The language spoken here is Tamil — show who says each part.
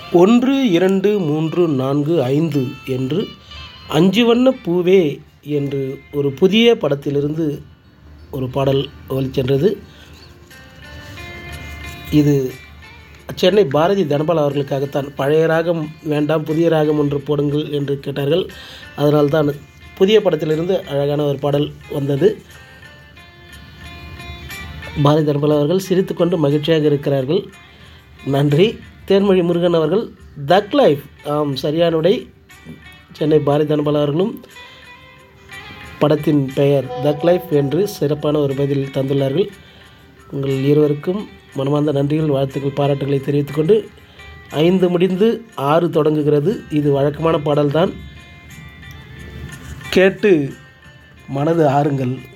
Speaker 1: ஒன்று இரண்டு மூன்று நான்கு ஐந்து என்று அஞ்சு வண்ண பூவே என்று ஒரு புதிய படத்திலிருந்து ஒரு பாடல் ஒலிச்சென்றது இது சென்னை பாரதி தனபால் அவர்களுக்காகத்தான் பழைய ராகம் வேண்டாம் புதிய ராகம் ஒன்று போடுங்கள் என்று கேட்டார்கள் அதனால்தான் புதிய படத்திலிருந்து அழகான ஒரு பாடல் வந்தது பாரதி தனபால் அவர்கள் சிரித்துக்கொண்டு மகிழ்ச்சியாக இருக்கிறார்கள் நன்றி தேன்மொழி முருகன் அவர்கள் தக் லைஃப் ஆம் சரியான விடை சென்னை பாரதி தனபால் அவர்களும் படத்தின் பெயர் தக் லைஃப் என்று சிறப்பான ஒரு பதில் தந்துள்ளார்கள் உங்கள் இருவருக்கும் மனமார்ந்த நன்றிகள் வாழ்த்துக்கள் பாராட்டுகளை தெரிவித்துக்கொண்டு ஐந்து முடிந்து ஆறு தொடங்குகிறது இது வழக்கமான பாடல்தான் கேட்டு மனது ஆறுங்கள்